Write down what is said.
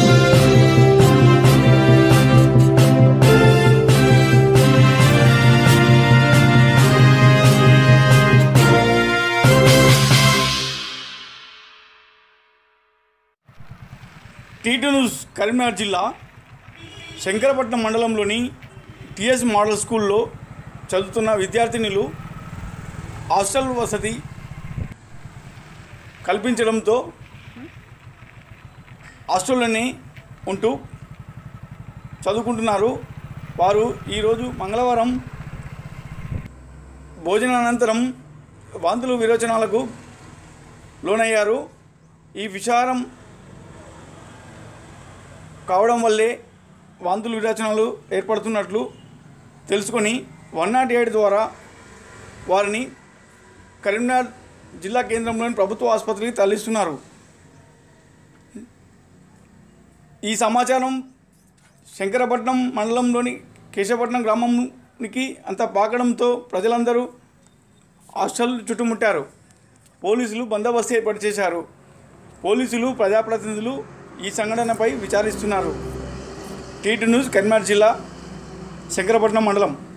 Titu news Karimnagar జిల్లా శంకరపట్నం మండలంలోని TS model స్కూల్లో చదువుతున్న విద్యార్థినులు హాస్టల్ వసతి కల్పించడంతో హాస్టల్లోనే ఉంటూ చదువుకుంటున్నారు వారు ఈరోజు మంగళవారం భోజనానంతరం వాంతులు విరోచనాలకు లోనయ్యారు ఈ విచారం కావడం వల్లే వాంతులు విరచనలు ఏర్పడుతున్నట్లు తెలుసుకొని వన్ నాట్ ఎయిట్ ద్వారా వారిని కరీంనగర్ జిల్లా కేంద్రంలోని ప్రభుత్వ ఆసుపత్రికి తరలిస్తున్నారు ఈ సమాచారం శంకరపట్నం మండలంలోని కేశవపట్నం గ్రామంకి అంత పాకడంతో ప్రజలందరూ హాస్టల్ చుట్టుముట్టారు పోలీసులు బందోబస్తు ఏర్పాటు చేశారు పోలీసులు ప్రజాప్రతినిధులు ఈ సంఘటనపై విచారిస్తున్నారు టీటీ న్యూస్ కరీంనగర్ జిల్లా శంకరపట్నం మండలం